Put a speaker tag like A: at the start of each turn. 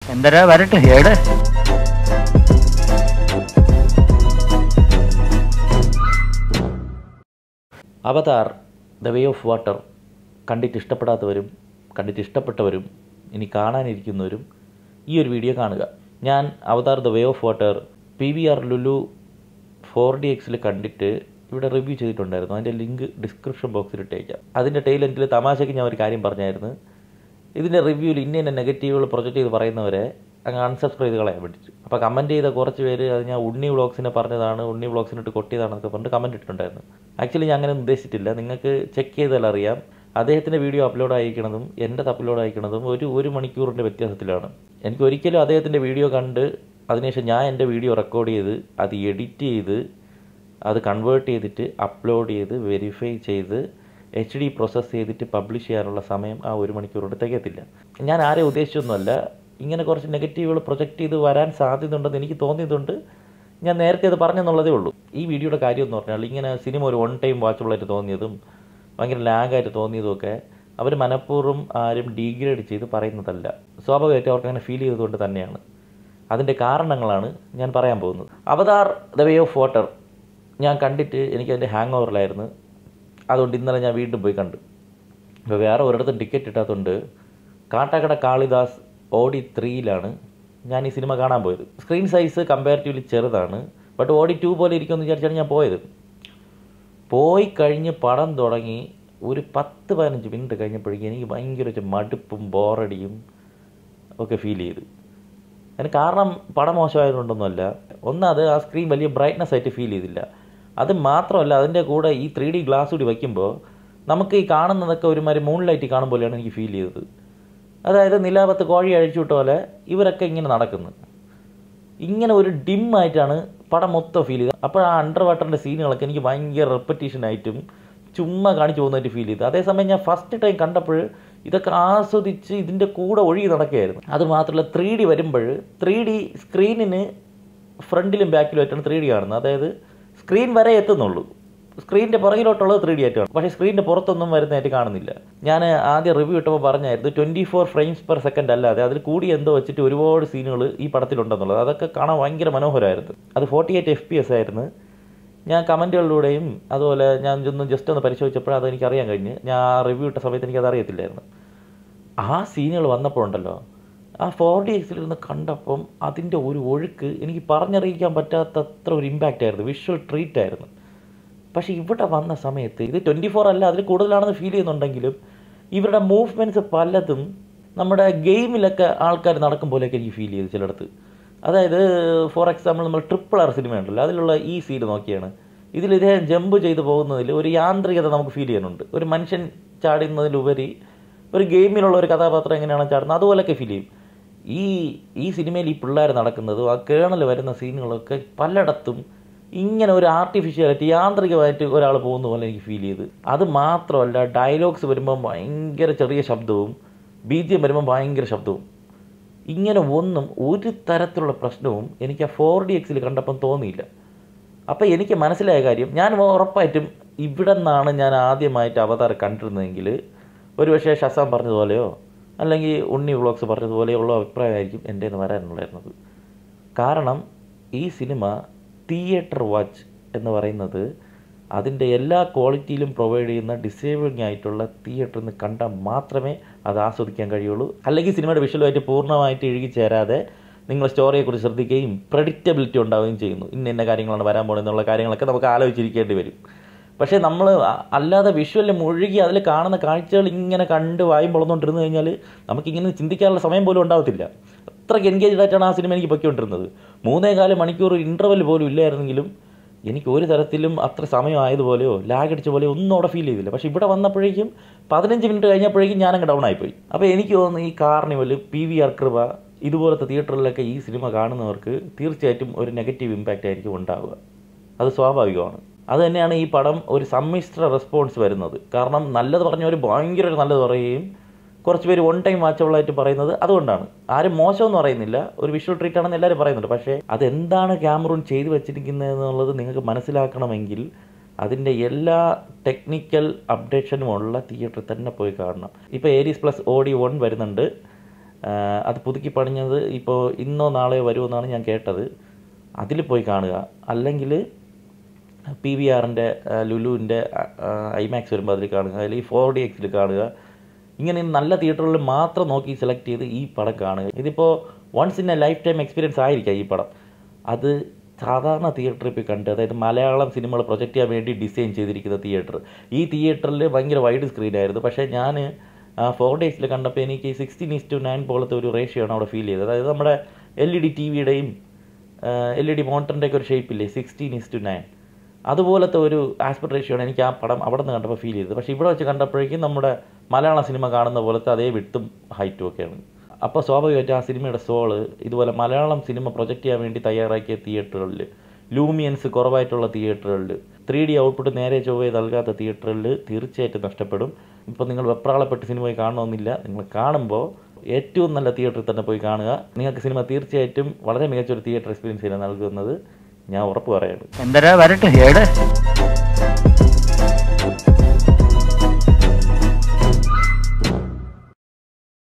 A: എന്തരാ വരട്ടെ ഏട്
B: Avatar the way of water കണ്ടിട്ട് ഇഷ്ടപ്പെടാത്തവരും കണ്ടിട്ട് ഇഷ്ടപ്പെട്ടവരും ഇനി കാണാനിരിക്കുന്നവരും ഈ ഒരു വീഡിയോ കാണുക ഞാൻ Avatar the way of water P V R Lulu four D എക്സിൽ കണ്ടിട്ട് ഇവിടെ റിവ്യൂ ചെയ്തിട്ടുണ്ടായിരുന്നു അതിൻ്റെ ലിങ്ക് ഡിസ്ക്രിപ്ഷൻ ബോക്സിൽ ഇട്ടേക്കാം അതിൻ്റെ ടൈലൻറ്റിൽ തമാശയ്ക്ക് ഞാൻ ഒരു കാര്യം പറഞ്ഞായിരുന്നു ഇതിൻ്റെ റിവ്യൂവിൽ ഇന്ന ഇന്ന നെഗറ്റീവുകൾ പ്രൊജക്റ്റ് ചെയ്ത് പറയുന്നവരെ അങ്ങ് അൺസബ്സ്ക്രൈബ് ചെയ്ത് കളയാൻ വേണ്ടിയിട്ട് അപ്പോൾ കമൻറ്റ് ചെയ്ത കുറച്ച് പേര് അത് ഞാൻ ഉണ്ണി വ്ളോഗ്സിനെ പറഞ്ഞതാണ് ഉണ്ണി വ്ളോഗ്സിനിട്ട് കൊട്ടിയതാണെന്നൊക്കെ പറഞ്ഞിട്ട് കമൻറ്റ് ഇട്ടിട്ടുണ്ടായിരുന്നു ആക്ച്വലി ഞാൻ അങ്ങനെ ഉദ്ദേശിച്ചിട്ടില്ല നിങ്ങൾക്ക് ചെക്ക് ചെയ്താൽ അറിയാം അദ്ദേഹത്തിൻ്റെ വീഡിയോ അപ്ലോഡ് അയക്കണതും എൻ്റെ അപ്ലോഡ് അയക്കണതും ഒരു ഒരു മണിക്കൂറിൻ്റെ വ്യത്യാസത്തിലാണ് എനിക്ക് ഒരിക്കലും അദ്ദേഹത്തിൻ്റെ വീഡിയോ കണ്ട് അതിനുശേഷം ഞാൻ എൻ്റെ വീഡിയോ റെക്കോർഡ് ചെയ്ത് അത് എഡിറ്റ് ചെയ്ത് അത് കൺവേർട്ട് ചെയ്തിട്ട് അപ്ലോഡ് ചെയ്ത് വെരിഫൈ ചെയ്ത് എച്ച് ഡി പ്രോസസ്സ് ചെയ്തിട്ട് പബ്ലിഷ് ചെയ്യാനുള്ള സമയം ആ ഒരു മണിക്കൂർ കൊണ്ട് തികയത്തില്ല ഞാൻ ആരെ ഉദ്ദേശിച്ചൊന്നുമല്ല ഇങ്ങനെ കുറച്ച് നെഗറ്റീവുകൾ പ്രൊജക്റ്റ് ചെയ്ത് വരാൻ സാധ്യതയുണ്ടെന്ന് എനിക്ക് തോന്നിയതുകൊണ്ട് ഞാൻ നേരത്തെ അത് പറഞ്ഞെന്നുള്ളതേ ഉള്ളൂ ഈ വീഡിയോയുടെ കാര്യം എന്ന് പറഞ്ഞാൽ ഇങ്ങനെ സിനിമ ഒരു വൺ ടൈം വാച്ചബിളായിട്ട് തോന്നിയതും ഭയങ്കര ലാഗായിട്ട് തോന്നിയതുമൊക്കെ അവർ മനഃപൂർവ്വം ആരും ഡീഗ്രേഡ് ചെയ്ത് പറയുന്നതല്ല സ്വാഭാവികമായിട്ട് അവർക്ക് അങ്ങനെ ഫീൽ ചെയ്തതുകൊണ്ട് തന്നെയാണ് അതിൻ്റെ കാരണങ്ങളാണ് ഞാൻ പറയാൻ പോകുന്നത് Avatar the way of water ഞാൻ കണ്ടിട്ട് എനിക്ക് അതിൻ്റെ ഹാങ് ഓവറിലായിരുന്നു അതുകൊണ്ട് ഇന്നലെ ഞാൻ വീണ്ടും പോയി കണ്ടു ഇപ്പോൾ വേറെ ഒരിടത്തും ടിക്കറ്റ് ഇട്ടാത്തതുകൊണ്ട് കാട്ടാക്കട കാളിദാസ് ഓഡി ത്രീയിലാണ് ഞാൻ ഈ സിനിമ കാണാൻ പോയത് സ്ക്രീൻ സൈസ് കമ്പാരിറ്റീവ്ലി ചെറുതാണ് ബട്ട് ഓഡി ടു പോലെ ഇരിക്കുമെന്ന് വിചാരിച്ചാണ് ഞാൻ പോയത് പോയി കഴിഞ്ഞ് പടം തുടങ്ങി ഒരു പത്ത് പതിനഞ്ച് മിനിറ്റ് കഴിഞ്ഞപ്പോഴേക്കും എനിക്ക് ഭയങ്കര ഒരു മടുപ്പും ബോറടിയും ഒക്കെ ഫീൽ ചെയ്തു അതിന് കാരണം പടം മോശമായതുകൊണ്ടൊന്നുമല്ല ഒന്നത് ആ സ്ക്രീൻ വലിയ ബ്രൈറ്റ്നസ് ആയിട്ട് ഫീൽ ചെയ്തില്ല അത് മാത്രമല്ല അതിൻ്റെ കൂടെ ഈ ത്രീ ഡി ഗ്ലാസ് കൂടി വയ്ക്കുമ്പോൾ നമുക്ക് ഈ കാണുന്നതൊക്കെ ഒരുമാതിരി മൂൺ ലൈറ്റ് കാണും പോലെയാണ് എനിക്ക് ഫീൽ ചെയ്തത് അതായത് നിലാപത്ത് കോഴി അഴിച്ചു വിട്ട പോലെ ഇവരൊക്കെ ഇങ്ങനെ നടക്കുന്നു ഇങ്ങനെ ഒരു ഡിം ആയിട്ടാണ് പടം മൊത്തം ഫീൽ ചെയ്തത് അപ്പോൾ ആ അണ്ടർ വാട്ടറിൻ്റെ സീനുകളൊക്കെ എനിക്ക് ഭയങ്കര റെപ്പറ്റീഷൻ ആയിട്ടും ചുമ്മാ കാണിച്ചു പോകുന്നതായിട്ട് ഫീൽ ചെയ്തു അതേസമയം ഞാൻ ഫസ്റ്റ് ടൈം കണ്ടപ്പോൾ ഇതൊക്കെ ആസ്വദിച്ച് ഇതിൻ്റെ കൂടെ ഒഴുകി നടക്കുകയായിരുന്നു അത് മാത്രമല്ല ത്രീ ഡി വരുമ്പോൾ ത്രീ ഡി സ്ക്രീനിന് ഫ്രണ്ടിലും ബാക്കിലുമായിട്ടാണ് ത്രീ ഡി കാണുന്നത് അതായത് സ്ക്രീൻ വരെ എത്തുന്നുള്ളൂ സ്ക്രീനിൻ്റെ പുറകിലോട്ടുള്ളത് ത്രീ ഡി ആയിട്ടാണ് പക്ഷേ സ്ക്രീനിൻ്റെ പുറത്തൊന്നും വരുന്നതായിട്ട് കാണുന്നില്ല ഞാൻ ആദ്യം റിവ്യൂ ഇട്ടപ്പോൾ പറഞ്ഞായിരുന്നു twenty four frames per second അല്ലാതെ അതിൽ കൂടി എന്തോ വെച്ചിട്ട് ഒരുപാട് സീനുകൾ ഈ പടത്തിലുണ്ടെന്നുള്ളത് അതൊക്കെ കാണാൻ ഭയങ്കര മനോഹരമായിരുന്നു അത് forty eight F P S ആയിരുന്നു ഞാൻ കമൻറ്റുകളിലൂടെയും അതുപോലെ ഞാൻ ഒന്ന് ജസ്റ്റ് ഒന്ന് പരിശോധിച്ചപ്പോൾ അത് എനിക്ക് അറിയാൻ കഴിഞ്ഞ് ഞാൻ റിവ്യൂ ഇട്ട സമയത്ത് എനിക്കത് അറിയത്തില്ലായിരുന്നു ആ സീനുകൾ വന്നപ്പോഴുണ്ടല്ലോ ആ ഫോർ ഡി എക്സിലിരുന്ന് കണ്ടപ്പം അതിൻ്റെ ഒരു ഒഴുക്ക് എനിക്ക് പറഞ്ഞറിയിക്കാൻ പറ്റാത്തത്ര ഒരു ഇമ്പാക്റ്റ് ആയിരുന്നു വിഷ്വൽ ട്രീറ്റ് ആയിരുന്നു പക്ഷേ ഇവിടെ വന്ന സമയത്ത് ഇത് ട്വൻറ്റി ഫോർ അല്ല അതിൽ കൂടുതലാണെന്ന് ഫീൽ ചെയ്യുന്നുണ്ടെങ്കിലും ഇവരുടെ മൂവ്മെൻറ്റ്സ് പലതും നമ്മുടെ ഗെയിമിലൊക്കെ ആൾക്കാർ നടക്കും പോലെയൊക്കെ എനിക്ക് ഫീൽ ചെയ്തു ചിലയിടത്ത് അതായത് ഫോർ എക്സാമ്പിൾ നമ്മൾ ട്രിപ്പിൾ ആർ സിനിമ ഉണ്ടല്ലോ അതിലുള്ള ഈ സീൻ നോക്കിയാണ് ഇതിൽ ഇദ്ദേഹം ജമ്പ് ചെയ്ത് പോകുന്നതിൽ ഒരു യാന്ത്രികത നമുക്ക് ഫീൽ ചെയ്യുന്നുണ്ട് ഒരു മനുഷ്യൻ ചാടുന്നതിലുപരി ഒരു ഗെയിമിലുള്ള ഒരു കഥാപാത്രം എങ്ങനെയാണ് ചാടുന്നത് അതുപോലെയൊക്കെ ഫീൽ ചെയ്യും ഈ ഈ സിനിമയിൽ ഈ പിള്ളേർ നടക്കുന്നതും ആ കേണൽ വരുന്ന സീനുകളൊക്കെ പലയിടത്തും ഇങ്ങനെ ഒരു ആർട്ടിഫിഷ്യലായിട്ട് യാന്ത്രികമായിട്ട് ഒരാൾ പോകുന്ന പോലെ എനിക്ക് ഫീൽ ചെയ്ത് അത് മാത്രമല്ല ഡയലോഗ്സ് വരുമ്പോൾ ഭയങ്കര ചെറിയ ശബ്ദവും ബീജ്യം വരുമ്പോൾ ഭയങ്കര ശബ്ദവും ഇങ്ങനെ ഒന്നും ഒരു തരത്തിലുള്ള പ്രശ്നവും എനിക്ക് ആ ഫോർ ഡി എക്സിൽ കണ്ടപ്പം തോന്നിയില്ല അപ്പോൾ എനിക്ക് മനസ്സിലായ കാര്യം ഞാൻ ഉറപ്പായിട്ടും ഇവിടെ നിന്നാണ് ഞാൻ ആദ്യമായിട്ട് അവതാർ കണ്ടിരുന്നതെങ്കിൽ ഒരുപക്ഷെ ഷസാം പറഞ്ഞതുപോലെയോ അല്ലെങ്കിൽ ഉണ്ണി വ്ളോഗ്സ് പറഞ്ഞതുപോലെയുള്ള അഭിപ്രായമായിരിക്കും എൻ്റെ നിന്ന് വരാനുണ്ടായിരുന്നത് കാരണം ഈ സിനിമ തിയേറ്റർ വാച്ച് എന്ന് പറയുന്നത് അതിൻ്റെ എല്ലാ ക്വാളിറ്റിയിലും പ്രൊവൈഡ് ചെയ്യുന്ന ഡിസേബിളിംഗ് ആയിട്ടുള്ള തിയേറ്ററിൽ നിന്ന് കണ്ടാൽ മാത്രമേ അത് ആസ്വദിക്കാൻ കഴിയുള്ളൂ അല്ലെങ്കിൽ സിനിമയുടെ വിഷ്വലുമായിട്ട് പൂർണ്ണമായിട്ട് ഇഴുകിച്ചേരാതെ നിങ്ങൾ സ്റ്റോറിയെക്കുറിച്ച് ശ്രദ്ധിക്കുകയും പ്രഡിക്റ്റബിലിറ്റി ഉണ്ടാവുകയും ചെയ്യുന്നു ഇന്ന ഇന്ന കാര്യങ്ങളാണ് വരാൻ പോകുന്നതെന്നുള്ള കാര്യങ്ങളൊക്കെ നമുക്ക് ആലോചിച്ചിരിക്കേണ്ടി വരും പക്ഷേ നമ്മൾ അല്ലാതെ വിഷ്വലിൽ മുഴുകി അതിൽ കാണുന്ന കാഴ്ചകൾ ഇങ്ങനെ കണ്ട് വായും പൊളന്നുകൊണ്ടിരുന്നു കഴിഞ്ഞാൽ നമുക്കിങ്ങനെ ചിന്തിക്കാനുള്ള സമയം പോലും ഉണ്ടാവത്തില്ല അത്രയ്ക്ക് എൻഗേജ്ഡ് ആയിട്ടാണ് ആ സിനിമ എനിക്ക് പൊയ്ക്കൊണ്ടിരുന്നത് മൂന്നേ കാല് മണിക്കൂർ ഇൻ്റർവെൽ പോലും ഇല്ലായിരുന്നെങ്കിലും എനിക്ക് ഒരു തരത്തിലും അത്ര സമയം ആയതുപോലെയോ ലാഗ് അടിച്ച പോലെയോ ഒന്നും അവിടെ ഫീൽ ചെയ്തില്ല പക്ഷേ ഇവിടെ വന്നപ്പോഴേക്കും പതിനഞ്ച് മിനിറ്റ് കഴിഞ്ഞപ്പോഴേക്കും ഞാനങ്ങ് ഡൗൺ ആയിപ്പോയി അപ്പോൾ എനിക്ക് തോന്നുന്നു ഈ കാർണിവൽ പി വി ആർ കൃപ ഇതുപോലത്തെ തിയേറ്ററിലൊക്കെ ഈ സിനിമ കാണുന്നവർക്ക് തീർച്ചയായിട്ടും ഒരു നെഗറ്റീവ് ഇമ്പാക്റ്റ് ആയിരിക്കും ഉണ്ടാവുക അത് സ്വാഭാവികമാണ് അത് തന്നെയാണ് ഈ പടം ഒരു സമ്മിശ്ര റെസ്പോൺസ് വരുന്നത് കാരണം നല്ലത് പറഞ്ഞവർ ഭയങ്കര നല്ലത് പറയുകയും കുറച്ച് പേര് വൺ ടൈം വാച്ചബിളായിട്ട് പറയുന്നത് അതുകൊണ്ടാണ് ആരും മോശമെന്ന് പറയുന്നില്ല ഒരു വിഷ്വൽ ട്രീറ്റ് ആണെന്ന് എല്ലാവരും പറയുന്നുണ്ട് പക്ഷേ അതെന്താണ് ക്യാമറൂൺ ചെയ്തു വെച്ചിരിക്കുന്നത് എന്നുള്ളത് നിങ്ങൾക്ക് മനസ്സിലാക്കണമെങ്കിൽ അതിൻ്റെ എല്ലാ ടെക്നിക്കൽ അപ്ഡേഷനും ഉള്ള തിയേറ്ററിൽ തന്നെ പോയി കാണണം ഇപ്പോൾ ഏരീസ് പ്ലസ് ഓഡി വൺ വരുന്നുണ്ട് അത് പുതുക്കി പണിഞ്ഞത് ഇപ്പോൾ ഇന്നോ നാളെയോ വരുമെന്നാണ് ഞാൻ കേട്ടത് അതിൽ പോയി കാണുക അല്ലെങ്കിൽ പി വി ആറിൻ്റെ ലുലുവിൻ്റെ ഐമാക്സ് വരുമ്പോൾ അതിൽ കാണുക അല്ലെങ്കിൽ ഫോർ ഡി എക്സിൽ കാണുക ഇങ്ങനെ നല്ല തിയേറ്ററുകളിൽ മാത്രം നോക്കി സെലക്ട് ചെയ്ത് ഈ പടം കാണുക ഇതിപ്പോൾ once in a lifetime experience ആയിരിക്കാം ഈ പടം അത് സാധാരണ തിയേറ്ററിൽ പോയി കണ്ട് അതായത് മലയാളം സിനിമകൾ പ്രൊജക്റ്റ് ചെയ്യാൻ വേണ്ടി ഡിസൈൻ ചെയ്തിരിക്കുന്ന തിയേറ്റർ ഈ തിയേറ്ററിൽ ഭയങ്കര വൈഡ് സ്ക്രീനായിരുന്നു പക്ഷേ ഞാൻ ഫോർ ഡേയ്സിൽ കണ്ടപ്പോൾ എനിക്ക് സിക്സ്റ്റീൻ ഈസ് ടു നയൻ പോലത്തെ ഒരു റേഷ്യോ ആണ് അവിടെ ഫീൽ ചെയ്തത് അതായത് നമ്മുടെ എൽ ഇ ഡി ടി വിയുടെയും എൽ ഇ ഡി മോണിറ്ററിൻ്റെയൊക്കെ ഒരു ഷേപ്പില്ലേ സിക്സ്റ്റീൻ ഈസ് ടു നയൻ അതുപോലത്തെ ഒരു ആസ്പെക്ട് റേഷ്യോ ആണ് എനിക്ക് ആ പടം അവിടെ നിന്ന് കണ്ടപ്പോൾ ഫീൽ ചെയ്തത് പക്ഷേ ഇവിടെ വെച്ച് കണ്ടപ്പോഴേക്കും നമ്മുടെ മലയാള സിനിമ കാണുന്ന പോലത്തെ അതേ വിട്ടും ഹൈറ്റും ഒക്കെയാണ് അപ്പോൾ സ്വാഭാവികമായിട്ടും ആ സിനിമയുടെ സോള് ഇതുപോലെ മലയാളം സിനിമ പ്രൊജക്റ്റ് ചെയ്യാൻ വേണ്ടി തയ്യാറാക്കിയ തിയേറ്ററുകളിൽ ലൂമിയൻസ് കുറവായിട്ടുള്ള തിയേറ്ററുകളിൽ ത്രീ ഡി ഔട്ട്പുട്ട് നേരെ ചൊവ്വേ നൽകാത്ത തിയേറ്ററുകളിൽ തീർച്ചയായിട്ടും നഷ്ടപ്പെടും ഇപ്പോൾ നിങ്ങൾ വെപ്രാളപ്പെട്ട് സിനിമ പോയി കാണണമെന്നില്ല നിങ്ങൾ കാണുമ്പോൾ ഏറ്റവും നല്ല തിയേറ്ററിൽ തന്നെ പോയി കാണുക നിങ്ങൾക്ക് സിനിമ തീർച്ചയായിട്ടും വളരെ മികച്ചൊരു തിയേറ്റർ എക്സ്പീരിയൻസ് തന്നെ നൽകുന്നത് ഞാൻ ഉറപ്പ് പറയാണ്
A: എന്തരാ വരട്ടെ ഏട്